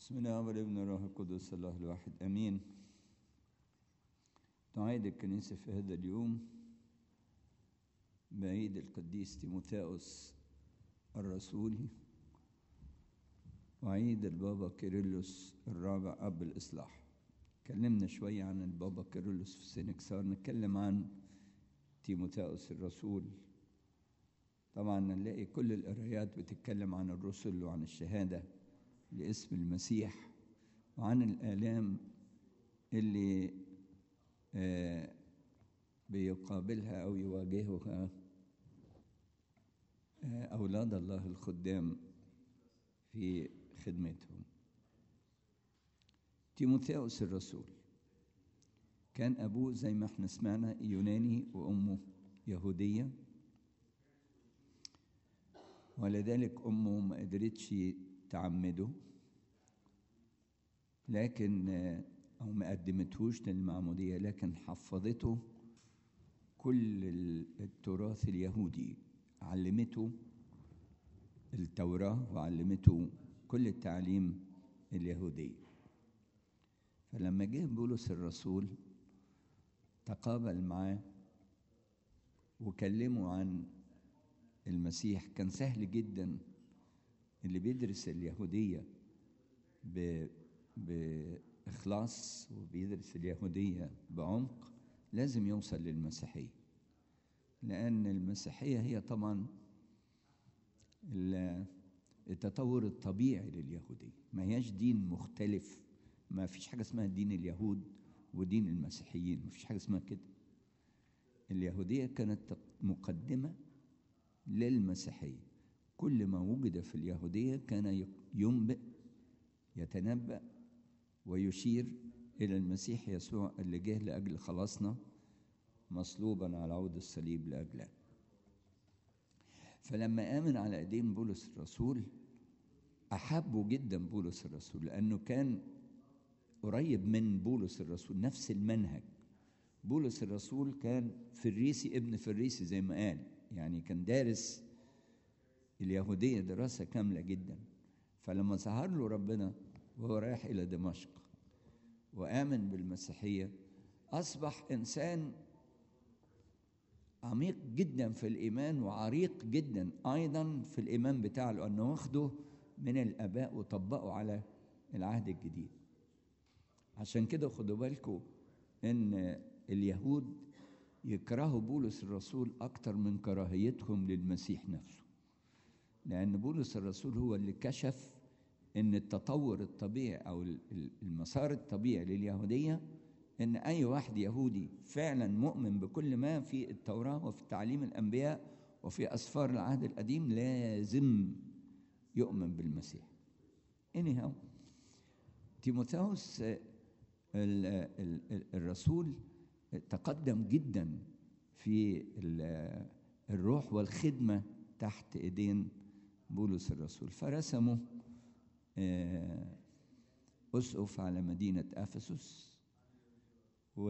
بسم الله والابن والروح القدس الله الواحد امين تعيد الكنيسه في هذا اليوم بعيد القديس تيموثاوس الرسولي وعيد البابا كيرلس الرابع اب الاصلاح اتكلمنا شويه عن البابا كيرلس في سينكسار نتكلم عن تيموثاوس الرسول طبعا نلاقي كل القرايات بتتكلم عن الرسل وعن الشهاده لاسم المسيح وعن الآلام اللي آه بيقابلها أو يواجهها آه أولاد الله الخدام في خدمتهم تيموثاوس الرسول كان أبوه زي ما احنا سمعنا يوناني وأمه يهودية ولذلك أمه ما قدرتش تعمده لكن أو ما قدمتهوش للمعمودية لكن حفظته كل التراث اليهودي علمته التوراة وعلمته كل التعليم اليهودي فلما جه بولس الرسول تقابل معاه وكلمه عن المسيح كان سهل جدا اللي بيدرس اليهودية ب... بإخلاص وبيدرس اليهودية بعمق لازم يوصل للمسيحية لأن المسيحية هي طبعا التطور الطبيعي لليهودية ما هياش دين مختلف ما فيش حاجة اسمها دين اليهود ودين المسيحيين ما فيش حاجة اسمها كده اليهودية كانت مقدمة للمسيحية كل ما وجد في اليهودية كان ينبئ يتنبأ ويشير إلى المسيح يسوع اللي جه لأجل خلاصنا مصلوبا على عود الصليب لأجله فلما آمن على أيدين بولس الرسول أحبه جدا بولس الرسول لأنه كان قريب من بولس الرسول نفس المنهج بولس الرسول كان فريسي ابن فريسي زي ما قال يعني كان دارس اليهودية دراسة كاملة جدا فلما ظهر له ربنا وهو رايح إلى دمشق وآمن بالمسيحية أصبح إنسان عميق جدا في الإيمان وعريق جدا أيضا في الإيمان بتاعه لأنه واخده من الآباء وطبقه على العهد الجديد عشان كده خدوا بالكم إن اليهود يكرهوا بولس الرسول أكتر من كراهيتهم للمسيح نفسه لأن بولس الرسول هو اللي كشف إن التطور الطبيعي أو المسار الطبيعي لليهودية إن أي واحد يهودي فعلا مؤمن بكل ما في التوراة وفي تعليم الأنبياء وفي أسفار العهد القديم لازم يؤمن بالمسيح. anyhow تيموثاوس الرسول تقدم جدا في الروح والخدمة تحت إيدين بولس الرسول فرسموا أسقف على مدينة أفسس و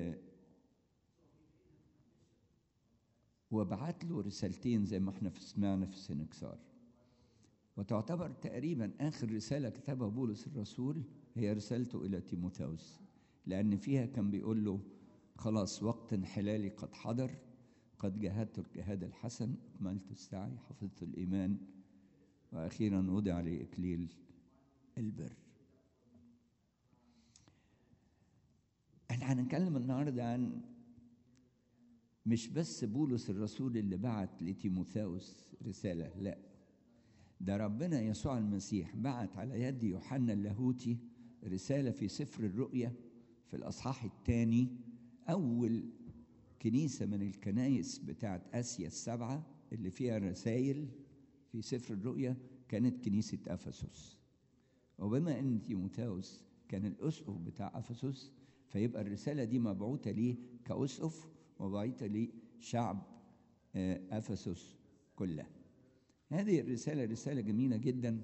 وبعت له رسالتين زي ما احنا سمعنا في السنكسار وتعتبر تقريبا آخر رسالة كتبها بولس الرسول هي رسالته إلى تيموثاوس لأن فيها كان بيقول له خلاص وقت انحلالي قد حضر قد جاهدت الجهاد الحسن أكملت السعي حفظت الإيمان وأخيرا وضع لي إكليل البر احنا هنتكلم النهارده عن مش بس بولس الرسول اللي بعت لتيموثاوس رسالة لا ده ربنا يسوع المسيح بعت على يد يوحنا اللاهوتي رسالة في سفر الرؤيا في الأصحاح الثاني أول كنيسة من الكنايس بتاعت آسيا السبعة اللي فيها رسائل في سفر الرؤيا كانت كنيسة أفسس وبما أن تيموثاوس كان الأسقف بتاع أفسس فيبقى الرسالة دي مبعوثة ليه كأسقف ومبعوثة لشعب أفسس كلها هذه الرسالة رسالة جميلة جدا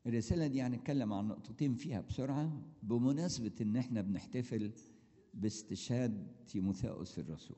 الرسالة دي هنتكلم عن نقطتين فيها بسرعة بمناسبة إن إحنا بنحتفل باستشهاد تيموثاوس الرسول.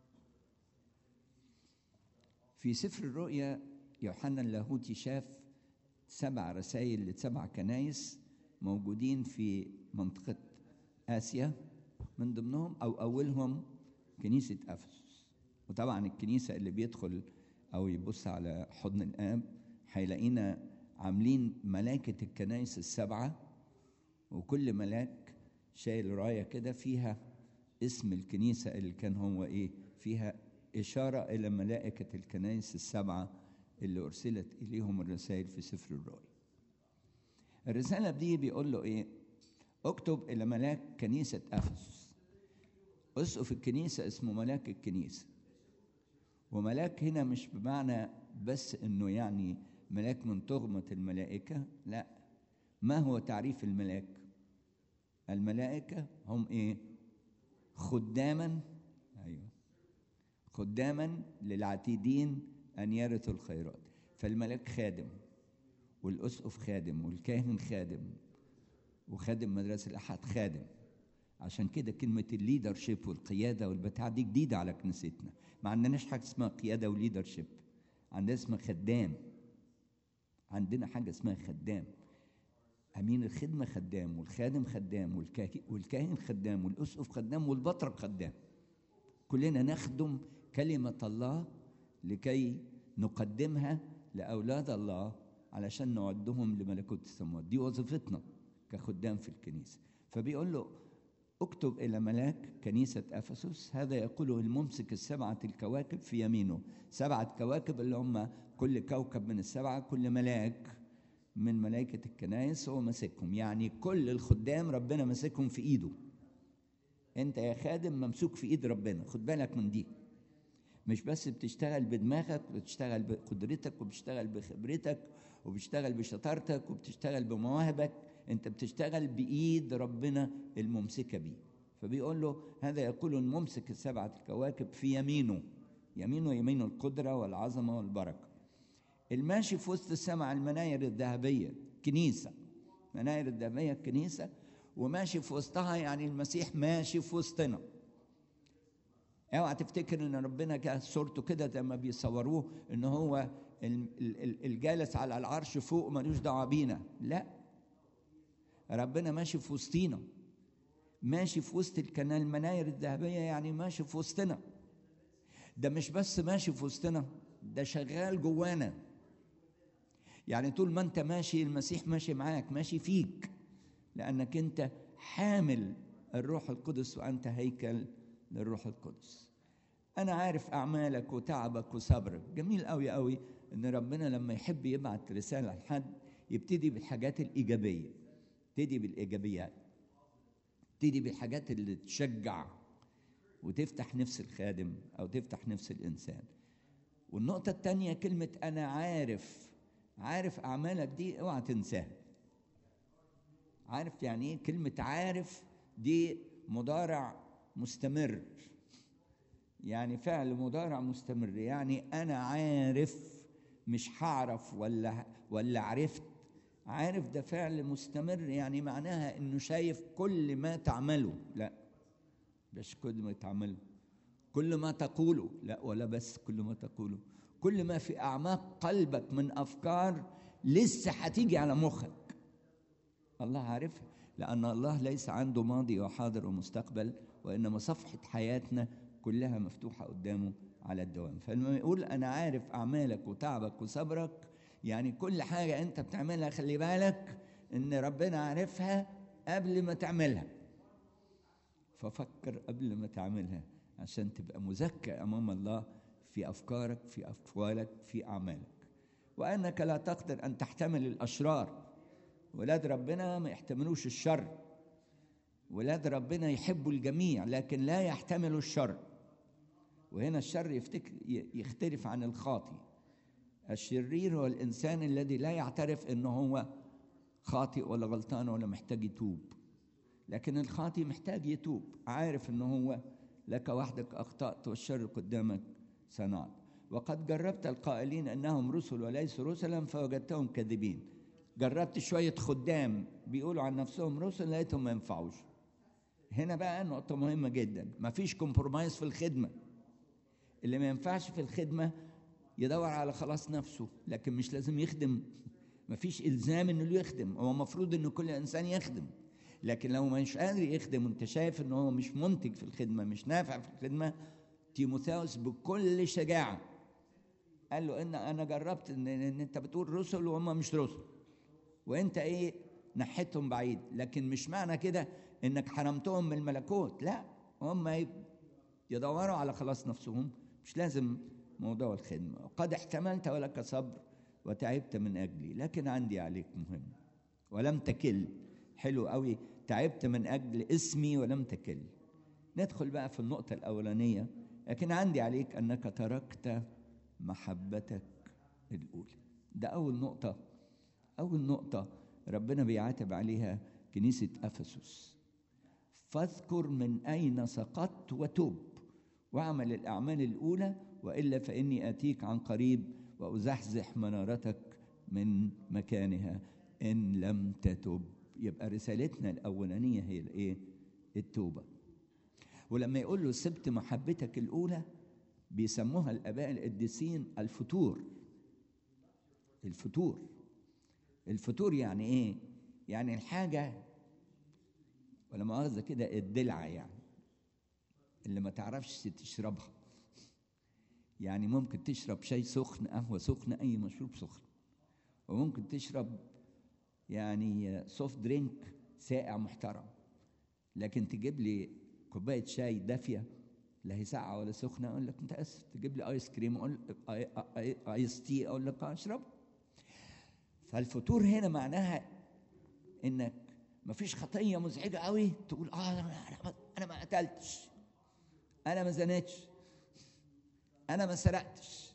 في سفر الرؤيا يوحنا اللاهوتي شاف سبع رسائل لسبع كنايس موجودين في منطقة آسيا من ضمنهم أو أولهم كنيسة أفسس وطبعا الكنيسة اللي بيدخل أو يبص على حضن الآب هيلاقينا عاملين ملائكة الكنائس السبعة وكل ملاك شايل راية كده فيها اسم الكنيسة اللي كان هو إيه فيها إشارة إلى ملائكة الكنائس السبعة اللي أرسلت إليهم الرسائل في سفر الرؤيا الرسالة دي بيقول له إيه اكتب إلى ملاك كنيسة أفسس أسقف الكنيسة اسمه ملاك الكنيسة وملاك هنا مش بمعنى بس إنه يعني ملاك من تغمة الملائكة لا ما هو تعريف الملاك الملائكة هم إيه خداما أيوه خداما للعتيدين أن يرثوا الخيرات فالملاك خادم والأسقف خادم والكاهن خادم وخادم مدرسة الأحد خادم عشان كده كلمة الليدر شيب والقيادة والبتاع دي جديدة على كنيستنا ما عندناش حاجة اسمها قيادة وليدر شيب عندنا اسمها خدام عندنا حاجة اسمها خدام أمين الخدمة خدام والخادم خدام والكاهن خدام والأسقف خدام والبطرك خدام كلنا نخدم كلمة الله لكي نقدمها لأولاد الله علشان نعدهم لملكوت السماوات دي وظيفتنا كخدام في الكنيسة فبيقول له اكتب إلى ملاك كنيسة أفسس هذا يقوله الممسك السبعة الكواكب في يمينه سبعة كواكب اللي هم كل كوكب من السبعة كل ملاك من ملائكة الكنائس هو ماسكهم يعني كل الخدام ربنا ماسكهم في إيده أنت يا خادم ممسوك في إيد ربنا خد بالك من دي مش بس بتشتغل بدماغك بتشتغل بقدرتك وبتشتغل بخبرتك وبتشتغل بشطارتك وبتشتغل بمواهبك انت بتشتغل بايد ربنا الممسكه بيه فبيقول له هذا يقول الممسك السبعه الكواكب في يمينه يمينه يمين القدره والعظمه والبركه الماشي في وسط السماء المناير الذهبيه كنيسه مناير الذهبيه كنيسه وماشي في وسطها يعني المسيح ماشي في وسطنا اوعى تفتكر ان ربنا جه صورته كده زي ما بيصوروه ان هو الجالس على العرش فوق ملوش دعوه بينا لا ربنا ماشي في وسطينا ماشي في وسط الكنال المناير الذهبيه يعني ماشي في وسطنا ده مش بس ماشي في وسطنا ده شغال جوانا يعني طول ما انت ماشي المسيح ماشي معاك ماشي فيك لانك انت حامل الروح القدس وانت هيكل للروح القدس انا عارف اعمالك وتعبك وصبرك جميل قوي قوي ان ربنا لما يحب يبعت رساله لحد يبتدي بالحاجات الايجابيه يبتدي بالايجابيات يبتدي بالحاجات اللي تشجع وتفتح نفس الخادم او تفتح نفس الانسان والنقطه الثانيه كلمه انا عارف عارف اعمالك دي اوعى تنساها عارف يعني ايه كلمه عارف دي مضارع مستمر يعني فعل مضارع مستمر يعني انا عارف مش هعرف ولا ولا عرفت عارف ده فعل مستمر يعني معناها انه شايف كل ما تعمله لا مش كل ما تعمله كل ما تقوله لا ولا بس كل ما تقوله كل ما في اعماق قلبك من افكار لسه هتيجي على مخك الله عارفها لان الله ليس عنده ماضي وحاضر ومستقبل وانما صفحه حياتنا كلها مفتوحه قدامه على الدوام فلما يقول انا عارف اعمالك وتعبك وصبرك يعني كل حاجه انت بتعملها خلي بالك ان ربنا عارفها قبل ما تعملها ففكر قبل ما تعملها عشان تبقى مزكى امام الله في افكارك في اقوالك في اعمالك وانك لا تقدر ان تحتمل الاشرار ولاد ربنا ما يحتملوش الشر ولاد ربنا يحبوا الجميع لكن لا يحتملوا الشر وهنا الشر يفتكر يختلف عن الخاطي الشرير هو الانسان الذي لا يعترف انه هو خاطئ ولا غلطان ولا محتاج يتوب لكن الخاطئ محتاج يتوب عارف انه هو لك وحدك اخطات والشر قدامك صنعت وقد جربت القائلين انهم رسل وليسوا رسلا فوجدتهم كاذبين جربت شويه خدام بيقولوا عن نفسهم رسل لقيتهم ما ينفعوش هنا بقى نقطه مهمه جدا ما فيش كومبرومايز في الخدمه اللي ما ينفعش في الخدمه يدور على خلاص نفسه لكن مش لازم يخدم ما فيش الزام انه يخدم هو المفروض ان كل انسان يخدم لكن لو مش قادر يخدم وانت شايف ان هو مش منتج في الخدمه مش نافع في الخدمه تيموثاوس بكل شجاعه قال له ان انا جربت ان, إن انت بتقول رسل وهم مش رسل وانت ايه نحيتهم بعيد لكن مش معنى كده انك حرمتهم من الملكوت لا هم يدوروا على خلاص نفسهم مش لازم موضوع الخدمه قد احتملت ولك صبر وتعبت من اجلي لكن عندي عليك مهم ولم تكل حلو قوي تعبت من اجل اسمي ولم تكل ندخل بقى في النقطه الاولانيه لكن عندي عليك انك تركت محبتك الاولى ده اول نقطه اول نقطه ربنا بيعاتب عليها كنيسه افسس فاذكر من اين سقطت وتوب واعمل الاعمال الاولى والا فاني اتيك عن قريب وازحزح منارتك من مكانها ان لم تتب يبقى رسالتنا الاولانيه هي الايه التوبه ولما يقول له سبت محبتك الاولى بيسموها الاباء القديسين الفتور الفتور الفتور يعني ايه يعني الحاجه ولا مؤاخذه كده الدلعه يعني اللي ما تعرفش تشربها يعني ممكن تشرب شاي سخن قهوه سخنه اي مشروب سخن وممكن تشرب يعني سوفت درينك ساقع محترم لكن تجيب لي كوبايه شاي دافيه لا هي ساقعه ولا سخنه اقول لك متاسف تجيب لي ايس كريم اقول ايس تي اقول لك اشرب فالفتور هنا معناها انك مفيش خطيه مزعجه قوي تقول اه انا انا ما قتلتش انا ما زنيتش انا ما سرقتش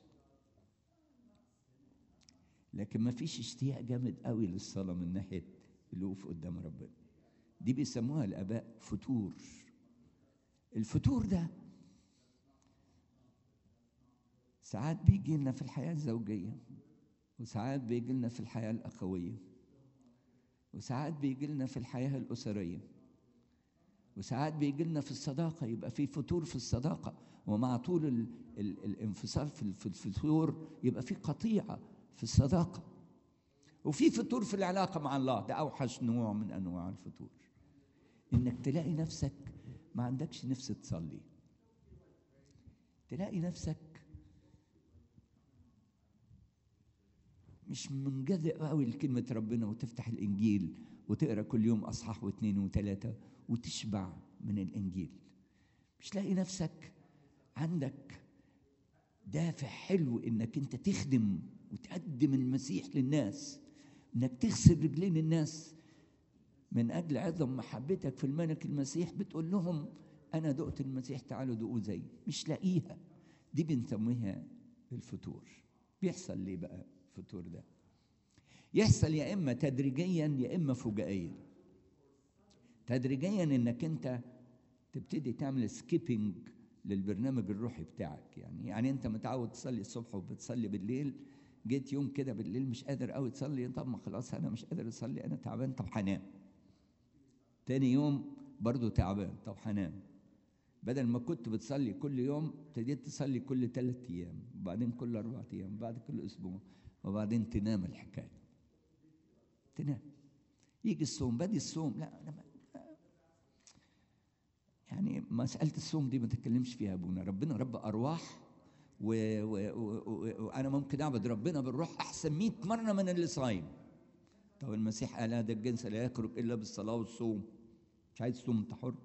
لكن ما فيش اشتياق جامد قوي للصلاه من ناحيه الوقوف قدام ربنا دي بيسموها الاباء فتور الفتور ده ساعات بيجي لنا في الحياه الزوجيه وساعات بيجي لنا في الحياه الاخويه وساعات بيجي لنا في الحياه الاسريه وساعات بيجي لنا في الصداقه يبقى في فتور في الصداقه ومع طول ال ال الانفصال في في الفتور يبقى في قطيعه في الصداقه وفي فتور في العلاقه مع الله ده اوحش نوع من انواع الفتور انك تلاقي نفسك ما عندكش نفس تصلي تلاقي نفسك مش منجذب قوي لكلمة ربنا وتفتح الإنجيل وتقرأ كل يوم أصحاح واثنين وثلاثة وتشبع من الإنجيل مش لاقي نفسك عندك دافع حلو إنك أنت تخدم وتقدم المسيح للناس إنك تغسل رجلين الناس من أجل عظم محبتك في الملك المسيح بتقول لهم أنا دقت المسيح تعالوا دقوا زي مش لاقيها دي بنسميها الفتور بيحصل ليه بقى الفتور ده يحصل يا اما تدريجيا يا اما فجائيا تدريجيا انك انت تبتدي تعمل سكيبنج للبرنامج الروحي بتاعك يعني يعني انت متعود تصلي الصبح وبتصلي بالليل جيت يوم كده بالليل مش قادر قوي تصلي طب ما خلاص انا مش قادر اصلي انا تعبان طب هنام تاني يوم برضه تعبان طب هنام بدل ما كنت بتصلي كل يوم ابتديت تصلي كل ثلاث ايام وبعدين كل اربع ايام وبعد كل اسبوع وبعدين تنام الحكايه تنام يجي الصوم بدي الصوم لا انا ما يعني مساله الصوم دي ما تتكلمش فيها ابونا ربنا رب ارواح وانا ممكن اعبد ربنا بالروح احسن 100 مره من اللي صايم طب المسيح قال هذا الجنس لا يخرج الا بالصلاه والصوم مش عايز تصوم انت حر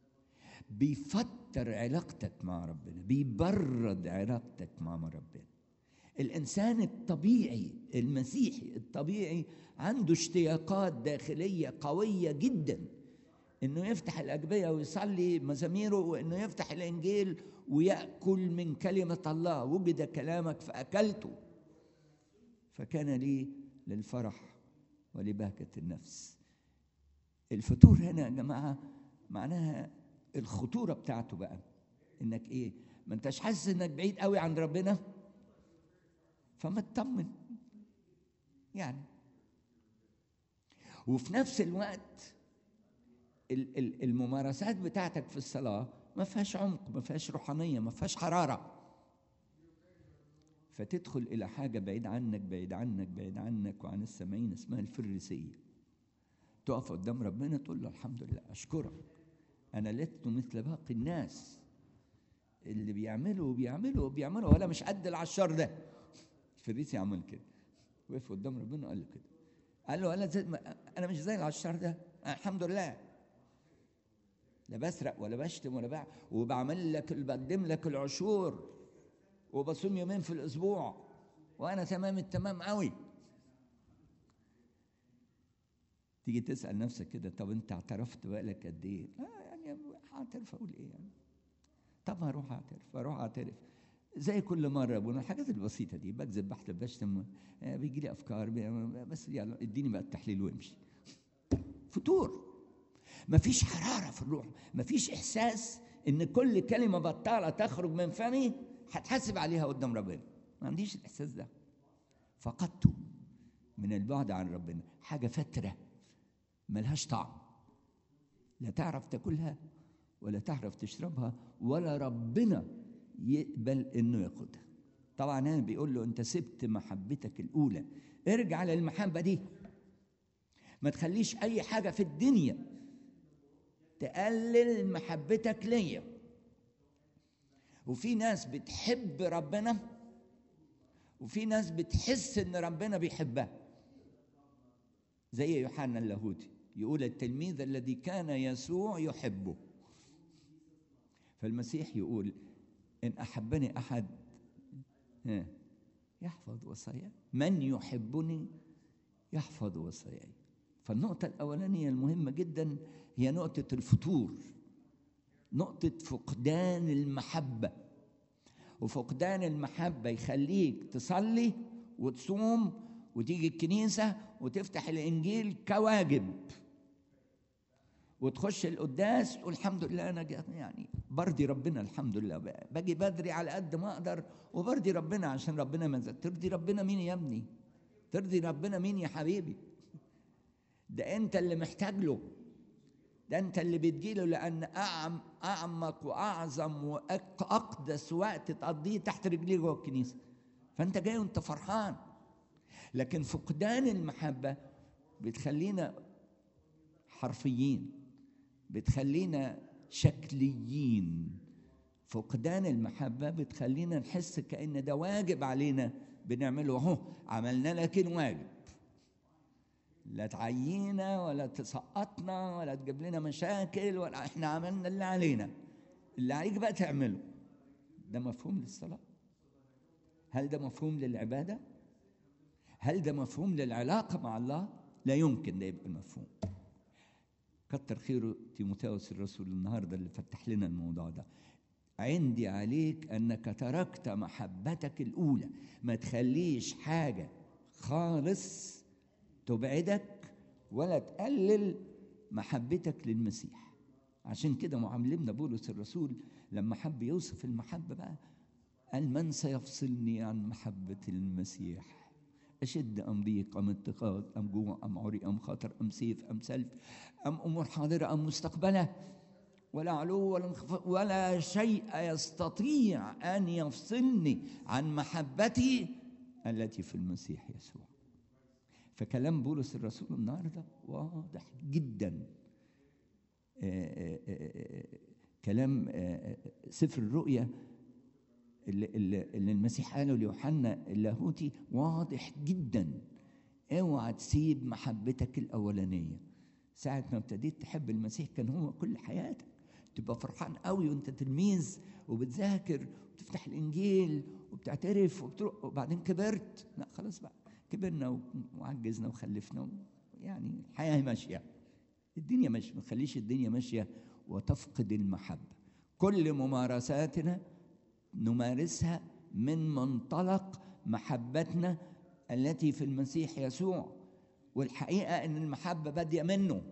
بيفتر علاقتك مع ربنا بيبرد علاقتك مع ربنا الانسان الطبيعي المسيحي الطبيعي عنده اشتياقات داخليه قويه جدا انه يفتح الاجبيه ويصلي مزاميره وانه يفتح الانجيل وياكل من كلمه الله وجد كلامك فاكلته فكان لي للفرح ولبهجه النفس الفتور هنا يا جماعه معناها الخطوره بتاعته بقى انك ايه ما انتش حاسس انك بعيد قوي عن ربنا فما تطمن يعني وفي نفس الوقت ال- ال- الممارسات بتاعتك في الصلاة ما فيهاش عمق ما فيهاش روحانية ما فيهاش حرارة فتدخل إلى حاجة بعيد عنك بعيد عنك بعيد عنك وعن السامعين اسمها الفريسية تقف قدام ربنا تقول له الحمد لله أشكرك أنا لست مثل باقي الناس اللي بيعملوا وبيعملوا وبيعملوا ولا مش قد العشار ده الفريسي عمل كده وقف قدام ربنا وقال له كده قال له انا زي ما انا مش زي العشار ده أنا الحمد لله لا بسرق ولا بشتم ولا بع وبعمل لك بقدم لك العشور وبصوم يومين في الاسبوع وانا تمام التمام قوي تيجي تسال نفسك كده طب انت اعترفت بقالك قد ايه؟ آه يعني هعترف اقول ايه يعني؟ طب هروح اعترف اروح اعترف زي كل مره ابونا الحاجات البسيطه دي بكذب بحلف بشتم آه، بيجي لي افكار بي- بس يلا اديني بقى التحليل وامشي فتور مفيش حراره في الروح مفيش احساس ان كل كلمه بطاله تخرج من فمي هتحاسب عليها قدام ربنا ما عنديش الاحساس ده فقدته من البعد عن ربنا حاجه فتره ملهاش طعم لا تعرف تاكلها ولا تعرف تشربها ولا ربنا يقبل انه ياخدها طبعا هنا بيقول له انت سبت محبتك الاولى ارجع للمحبه دي ما تخليش اي حاجه في الدنيا تقلل محبتك ليا وفي ناس بتحب ربنا وفي ناس بتحس ان ربنا بيحبها زي يوحنا اللاهوتي يقول التلميذ الذي كان يسوع يحبه فالمسيح يقول ان احبني احد ها، يحفظ وصاياي من يحبني يحفظ وصاياي فالنقطة الأولانية المهمة جدا هي نقطة الفتور نقطة فقدان المحبة وفقدان المحبة يخليك تصلي وتصوم وتيجي الكنيسة وتفتح الإنجيل كواجب وتخش القداس تقول الحمد لله أنا جا- يعني برضي ربنا الحمد لله باجي بدري على قد ما أقدر وبرضي ربنا عشان ربنا ما زاد ترضي ربنا مين يا ابني ترضي ربنا مين يا حبيبي ده أنت اللي محتاج له ده انت اللي بتجيله لان أعم اعمق واعظم واقدس وقت تقضيه تحت رجليه جوه الكنيسه فانت جاي وانت فرحان لكن فقدان المحبه بتخلينا حرفيين بتخلينا شكليين فقدان المحبه بتخلينا نحس كان ده واجب علينا بنعمله اهو عملنا لك الواجب لا تعيينا ولا تسقطنا ولا تجيب لنا مشاكل ولا احنا عملنا اللي علينا اللي عليك بقى تعمله ده مفهوم للصلاة هل ده مفهوم للعبادة هل ده مفهوم للعلاقة مع الله لا يمكن ده يبقى المفهوم كتر خيره تيموثاوس الرسول النهارده اللي فتح لنا الموضوع ده عندي عليك انك تركت محبتك الاولى ما تخليش حاجه خالص تبعدك ولا تقلل محبتك للمسيح عشان كده معلمنا بولس الرسول لما حب يوصف المحبة بقى قال من سيفصلني عن محبة المسيح أشد أم ضيق أم اتخاذ أم جوع أم عري أم خطر أم سيف أم سلف أم أمور حاضرة أم مستقبلة ولا علو ولا انخفاض ولا شيء يستطيع أن يفصلني عن محبتي التي في المسيح يسوع فكلام بولس الرسول النهارده واضح جدا آآ آآ كلام آآ سفر الرؤيا اللي, اللي, اللي المسيح قاله ليوحنا اللاهوتي واضح جدا اوعى تسيب محبتك الاولانيه ساعه ما ابتديت تحب المسيح كان هو كل حياتك تبقى فرحان قوي وانت تلميذ وبتذاكر وبتفتح الانجيل وبتعترف وبتروح وبعدين كبرت لا خلاص بقى كبرنا وعجزنا وخلفنا يعني الحياه ماشيه الدنيا ماشيه ما تخليش الدنيا ماشيه وتفقد المحبه كل ممارساتنا نمارسها من منطلق محبتنا التي في المسيح يسوع والحقيقه ان المحبه باديه منه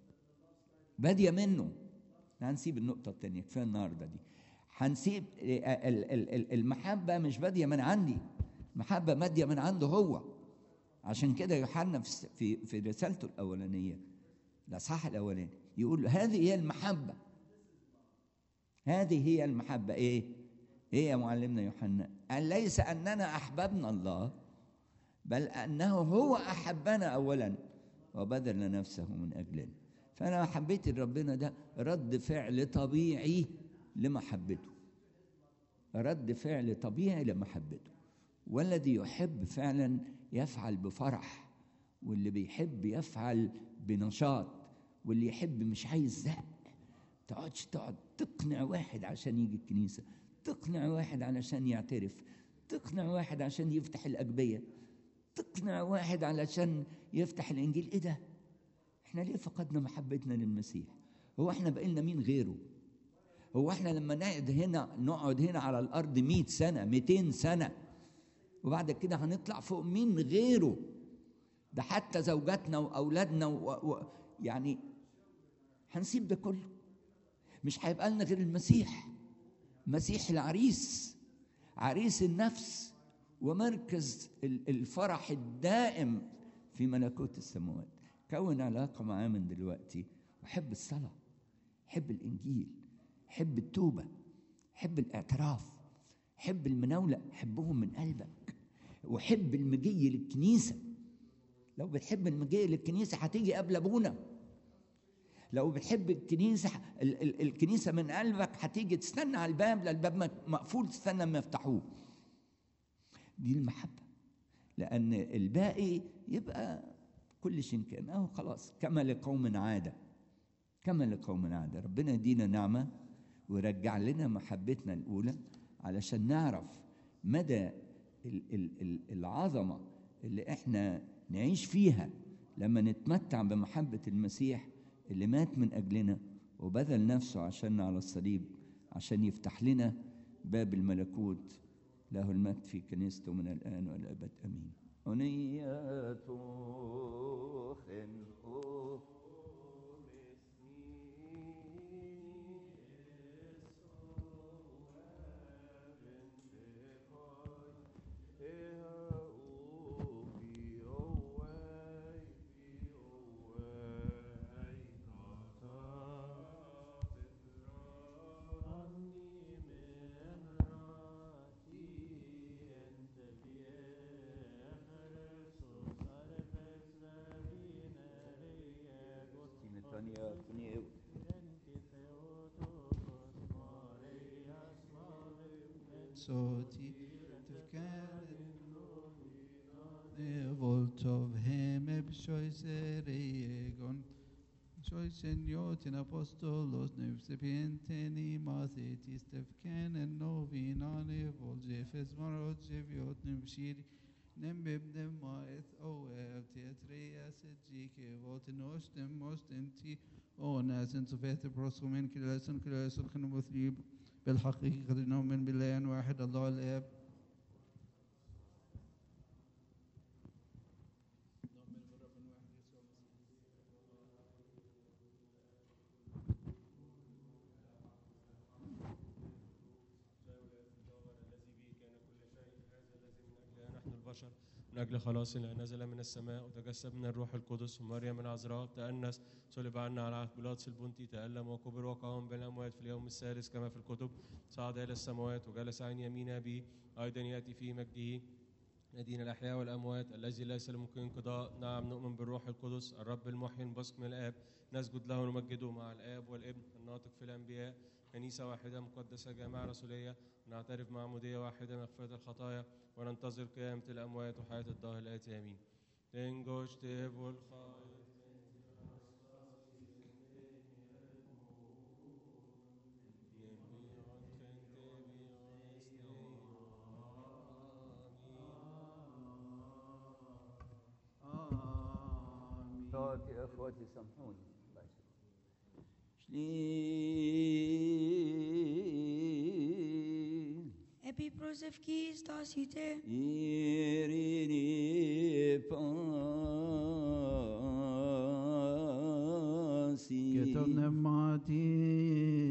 باديه منه هنسيب النقطه الثانيه كفايه النهارده دي هنسيب المحبه مش باديه من عندي محبه باديه من عنده هو عشان كده يوحنا في الس- في في رسالته الاولانيه الاصحاح الاولاني يقول هذه هي المحبه هذه هي المحبه ايه ايه يا معلمنا يوحنا قال ليس اننا احببنا الله بل انه هو احبنا اولا وبذل نفسه من اجلنا فانا حبيت ربنا ده رد فعل طبيعي لمحبته رد فعل طبيعي لمحبته والذي يحب فعلا يفعل بفرح واللي بيحب يفعل بنشاط واللي يحب مش عايز زق تقعدش تقعد تقنع واحد عشان يجي الكنيسة تقنع واحد علشان يعترف تقنع واحد عشان يفتح الأجبية تقنع واحد علشان يفتح الإنجيل إيه ده احنا ليه فقدنا محبتنا للمسيح هو احنا بقينا مين غيره هو احنا لما نقعد هنا نقعد هنا على الارض 100 سنه 200 سنه وبعد كده هنطلع فوق مين غيره ده حتى زوجاتنا واولادنا و... و... يعني هنسيب ده كله مش هيبقى لنا غير المسيح مسيح العريس عريس النفس ومركز ال- الفرح الدائم في ملكوت السماوات كون علاقه معاه من دلوقتي وحب الصلاه حب الانجيل حب التوبه حب الاعتراف حب المناوله حبهم من قلبك وحب المجي للكنيسه لو بتحب المجيء للكنيسه هتيجي قبل ابونا لو بتحب الكنيسه ال- ال- الكنيسه من قلبك هتيجي تستنى على الباب لا الباب مك- مقفول تستنى ما يفتحوه دي المحبه لان الباقي يبقى كل شيء كان اهو خلاص كما لقوم عاده كما لقوم عاده ربنا يدينا نعمه ويرجع لنا محبتنا الاولى علشان نعرف مدى ال- ال- ال- العظمه اللي احنا نعيش فيها لما نتمتع بمحبه المسيح اللي مات من اجلنا وبذل نفسه عشاننا على الصليب عشان يفتح لنا باب الملكوت له المجد في كنيسته من الان والابد امين أنية خلقه Tanya, Tanya, صوتي تفكر Volt of him ebshoiseregon Shoiseniotin apostolos nevsepienteni mathetis tefkenen novinane voljefes marot jeviot nevshiri Nembibnem maeth oev teatreas edjike votin ostem mostenti Onas en sofete prosomen kilasen kilasen knumothib بالحقيقة نؤمن بالله واحد الله الآب نحن البشر من أجل خلاصنا نزل من السماء وتجسد من الروح القدس ومريم العذراء تأنس صلب عنا على عهد بيلاطس البنطي تألم وكبر وقام بين الأموات في اليوم الثالث كما في الكتب صعد إلى السماوات وجلس عن يمين أبيه أيضا يأتي في مجده يدين الأحياء والأموات الذي ليس لممكن انقضاء نعم نؤمن بالروح القدس الرب المحيي المبثق من الآب نسجد له ونمجده مع الآب والابن الناطق في الأنبياء كنيسة واحدة مقدسة جامعة رسولية نعترف معمودية واحدة مغفرة الخطايا وننتظر قيامة الأموات وحياة الدهر الآتي آمين تنجوش تيب الخير صوت يا اخواتي سامحوني الله يسلمك. شليل Επί προσευχής στάσιτε, Irini pasi كتبنا معتي